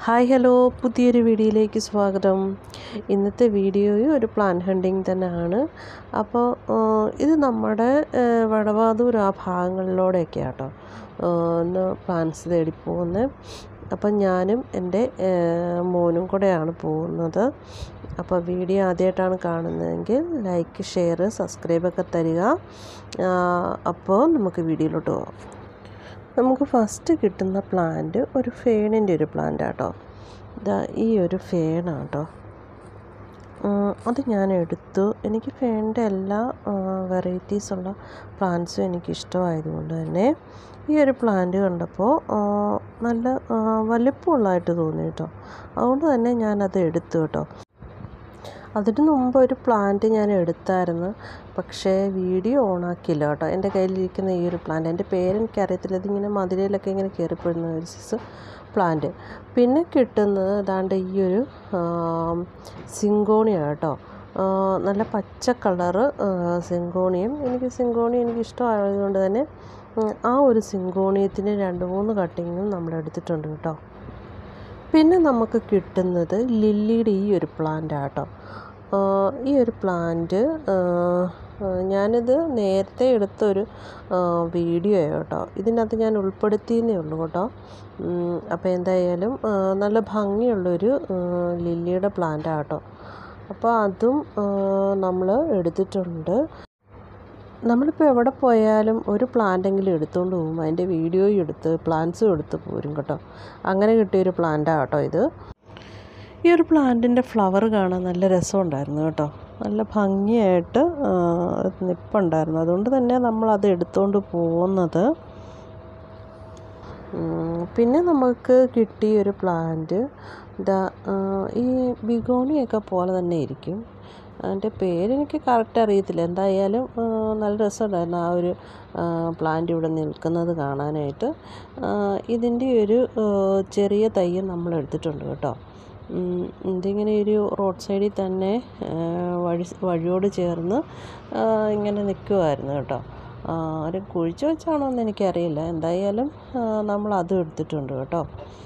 hi hello പുതിയൊരു വീഡിയോയിലേക്ക് സ്വാഗതം ഇന്നത്തെ വീഡിയോയും ഒരു പ്ലാൻ ഹണ്ടിങ് തന്നെയാണ് അപ്പോൾ ഇത് നമ്മുടെ ഏഹ്, വടവാതൂർ ആ ഭാഗങ്ങളിലൂടെയൊക്കെ ആട്ടോ ഒന്ന് പ്ലാൻസ് തേടി പോകുന്നത് അപ്പം ഞാനും എൻ്റെ ഏഹ്, മോനും കൂടെയാണ് പോകുന്നത് അപ്പോൾ വീഡിയോ ആദ്യമായിട്ടാണ് കാണുന്നതെങ്കിൽ ലൈക്ക് ഷെയർ സബ്സ്ക്രൈബൊക്കെ തരിക ആ, അപ്പോൾ നമുക്ക് വീഡിയോയിലോട്ട് പോകാം നമുക്ക് ഫസ്റ്റ് കിട്ടുന്ന പ്ലാന്റ് ഒരു ഫേണിൻ്റെ ഒരു പ്ലാന്റ് ആട്ടോ ഇതാ ഈ ഒരു ഫേണാണ് കേട്ടോ അത് ഞാൻ എടുത്തു എനിക്ക് ഫേണിൻ്റെ എല്ലാ വെറൈറ്റീസ് ഉള്ള പ്ലാന്റ്സും എനിക്ക് ഇഷ്ടമായതുകൊണ്ട് തന്നെ ഈ ഒരു പ്ലാന്റ് കണ്ടപ്പോൾ ആ, നല്ല ആ, വലിപ്പമുള്ളതായിട്ട് തോന്നി കേട്ടോ അതുകൊണ്ട് തന്നെ ഞാനത് എടുത്തു കേട്ടോ അതിന് മുമ്പ് ഒരു പ്ലാന്റ് ഞാൻ എടുത്തായിരുന്നു പക്ഷേ വീഡിയോ ഓണാക്കിയില്ല കേട്ടോ എൻ്റെ കയ്യിലിരിക്കുന്ന ഈ ഒരു പ്ലാന്റ് എൻ്റെ പേരെനിക്കറിയത്തില്ല ഇതിങ്ങനെ മതിലയിലൊക്കെ ഇങ്ങനെ കയറിപ്പെടുന്ന ഒരു സൈസ് പ്ലാന്റ് പിന്നെ കിട്ടുന്നത് ഏതാണ്ട് ഈ ഒരു സിങ്കോണിയാണ് കേട്ടോ ആ, നല്ല പച്ച കളറ് സിങ്കോണിയം എനിക്ക് സിങ്കോണി എനിക്ക് ഇഷ്ടമായതുകൊണ്ട് തന്നെ ഉം, ആ ഒരു സിങ്കോണിയത്തിന് രണ്ട് മൂന്ന് കട്ടിങ്ങും നമ്മൾ എടുത്തിട്ടുണ്ട് കേട്ടോ പിന്നെ നമുക്ക് കിട്ടുന്നത് ലില്ലിയുടെ ഈ ഒരു പ്ലാന്റ് ആട്ടോ ഈ ഒരു പ്ലാന്റ് ഞാനിത് നേരത്തെ എടുത്തൊരു വീഡിയോ കേട്ടോ ഇതിനകത്ത് ഞാൻ ഉൾപ്പെടുത്തിയെന്നേ ഉള്ളൂ കേട്ടോ ഉം, അപ്പോൾ എന്തായാലും ആ, നല്ല ഭംഗിയുള്ളൊരു ആ, ലില്ലിയുടെ പ്ലാന്റ് ആട്ടോ അപ്പോൾ അതും നമ്മൾ എടുത്തിട്ടുണ്ട് നമ്മളിപ്പോൾ എവിടെ പോയാലും ഒരു പ്ലാന്റെങ്കിലും എടുത്തുകൊണ്ട് പോകും അതിൻ്റെ വീഡിയോയും എടുത്ത് പ്ലാന്റ്സും എടുത്ത് പോരും കേട്ടോ അങ്ങനെ കിട്ടിയൊരു പ്ലാന്റാണ് കേട്ടോ ഇത് ഈ ഒരു പ്ലാന്റിൻ്റെ ഫ്ലവർ കാണാൻ നല്ല രസമുണ്ടായിരുന്നു കേട്ടോ നല്ല ഭംഗിയായിട്ട് ആ, അത് നിപ്പുണ്ടായിരുന്നു അതുകൊണ്ട് തന്നെ നമ്മളത് എടുത്തുകൊണ്ട് പോകുന്നത് ഉം, പിന്നെ നമുക്ക് കിട്ടിയ ഒരു പ്ലാന്റ് ഇതാ ആ, ഈ ബിഗോണിയൊക്കെ പോലെ തന്നെ ഇരിക്കും അതിൻ്റെ പേരെനിക്ക് കറക്റ്റ് അറിയത്തില്ല എന്തായാലും ആ, നല്ല രസമുണ്ടായിരുന്നു ആ ഒരു പ്ലാന്റ് ഇവിടെ നിൽക്കുന്നത് കാണാനായിട്ട് ആ, ഇതിൻ്റെ ഒരു ആ, ചെറിയ തയ്യം നമ്മൾ എടുത്തിട്ടുണ്ട് കേട്ടോ ഉം, ഇതിങ്ങനെ ഒരു റോഡ് സൈഡിൽ തന്നെ ആ, വഴി വഴിയോട് ചേർന്ന് ആ, ഇങ്ങനെ നിൽക്കുമായിരുന്നു കേട്ടോ ആ, ആരും കുഴിച്ചു വെച്ചാണോ എന്ന് എനിക്കറിയില്ല എന്തായാലും നമ്മൾ അതും എടുത്തിട്ടുണ്ട് കേട്ടോ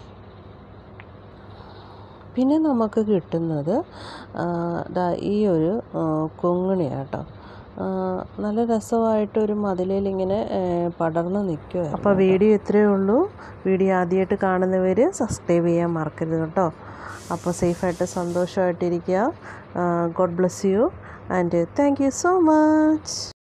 പിന്നെ നമുക്ക് കിട്ടുന്നത് ആ, ദാ ഈ ഒരു കൊങ്ങിണിയാണ് കേട്ടോ ആ, നല്ല രസമായിട്ടൊരു മതിലിൽ ഇങ്ങനെ പടർന്ന് നിൽക്കുക അപ്പോൾ വീഡിയോ ഇത്രയേ ഉള്ളൂ വീഡിയോ ആദ്യമായിട്ട് കാണുന്നവർ സബ്സ്ക്രൈബ് ചെയ്യാൻ മറക്കരുത് കേട്ടോ അപ്പോൾ സേഫായിട്ട് സന്തോഷമായിട്ടിരിക്കുക God bless you and thank you so much